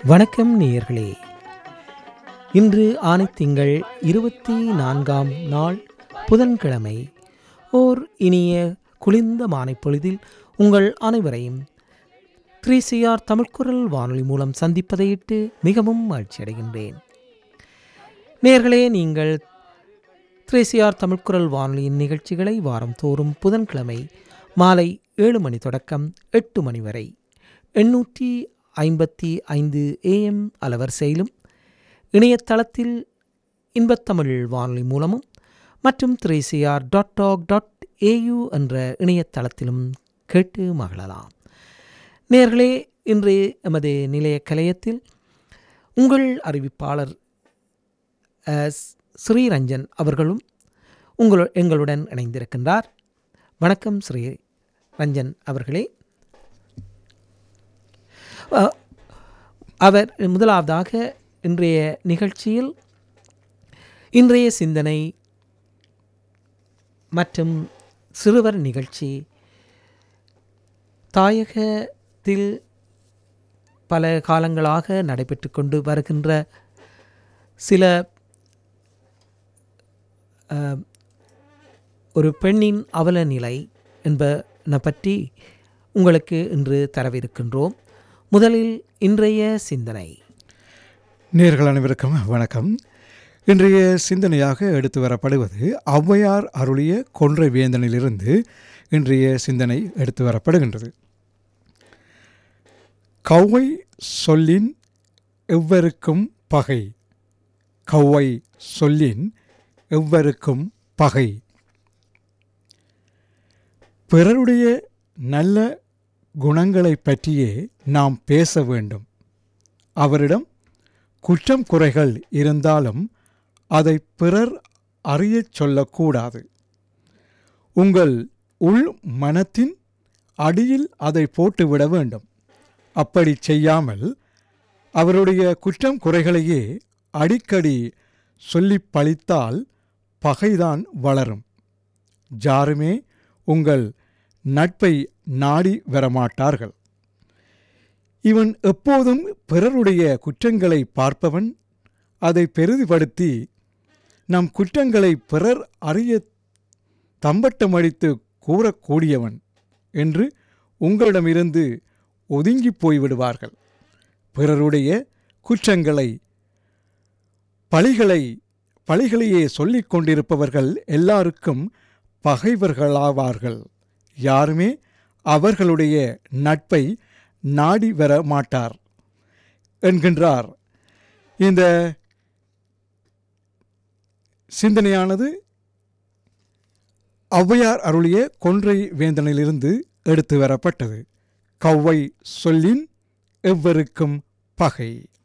வணக்கம் நேயர்களே இன்று ஆனைத்திங்கள் இருபத்தி நான்காம் நாள் புதன்கிழமை ஓர் இனிய குளிர்ந்த மாலை பொழுதில் உங்கள் அனைவரையும் த்ரீ சிஆர் தமிழ்குரல் வானொலி மூலம் சந்திப்பதையிட்டு மிகவும் மகிழ்ச்சியடைகின்றேன் நேயர்களே நீங்கள் த்ரீ சிஆர் தமிழ்குரல் வானொலியின் நிகழ்ச்சிகளை வாரம் தோறும் புதன்கிழமை மாலை ஏழு மணி தொடக்கம் எட்டு மணி வரை எண்ணூற்றி ஐம்பத்தி ஐந்து ஏஎம் அலவரிசையிலும் இணையதளத்தில் இன்பத்தமிழ் வானொலி மூலமும் மற்றும் த்ரீ சிஆர் டாட் டாக் டாட் ஏயு என்ற இணையதளத்திலும் கேட்டு மகிழலாம் நேர்களே இன்று எமது நிலைய கலையத்தில் உங்கள் அறிவிப்பாளர் அஹ், ஸ்ரீரஞ்சன் அவர்களும் உங்கள் எங்களுடன் இணைந்திருக்கின்றார் வணக்கம் ஸ்ரீ ரஞ்சன் அவர்களே அஹ், அவர் முதலாவதாக இன்றைய நிகழ்ச்சியில் இன்றைய சிந்தனை மற்றும் சிறுவர் நிகழ்ச்சி தாயகத்தில் பல காலங்களாக நடைபெற்று கொண்டு வருகின்ற சில அஹ், ஒரு பெண்ணின் அவல நிலை என்பன பற்றி உங்களுக்கு இன்று தரவிருக்கின்றோம் முதலில் இன்றைய சிந்தனை நேர்கள் அனைவருக்கும் வணக்கம் இன்றைய சிந்தனையாக எடுத்து வரப்படுவது ஔவையார் அருளிய கொன்றை வேந்தனிலிருந்து இன்றைய சிந்தனை எடுத்து வரப்படுகின்றது கௌவை சொல்லின் எவ்வருக்கும் பகை கௌவை சொல்லின் எவ்வருக்கும் பகை பிறருடைய நல்ல குணங்களைப் பற்றியே நாம் பேச வேண்டும் அவரிடம் குற்றம் குறைகள் இருந்தாலும் அதை பிறர் அறியச் சொல்லக்கூடாது உங்கள் உள் மனத்தின் அடியில் அதை போட்டுவிட வேண்டும் அப்படி செய்யாமல் அவருடைய குற்றம் குறைகளையே அடிக்கடி சொல்லிப் பழித்தால் பகைதான் வளரும் யாருமே உங்கள் நட்பை நாடி வரமாட்டார்கள் இவன் எப்போதும் பிறருடைய குற்றங்களை பார்ப்பவன் அதை பெரிதுபடுத்தி நம் குற்றங்களை பிறர் அறிய தம்பட்டமடித்து கூறக்கூடியவன் என்று உங்களிடமிருந்து ஒதுங்கி போய்விடுவார்கள் பிறருடைய குற்றங்களை பழிகளை பழிகளையே சொல்லிக் கொண்டிருப்பவர்கள் எல்லாருக்கும் பகைவர்களாவார்கள் யாருமே அவர்களுடைய நட்பை நாடி வர மாட்டார் என்கின்றார் இந்த சிந்தனையானது ஔவையார் அருளிய கொன்றை வேந்தனிலிருந்து எடுத்து வரப்பட்டது கௌவை சொல்லின் எவ்வருக்கும் பகை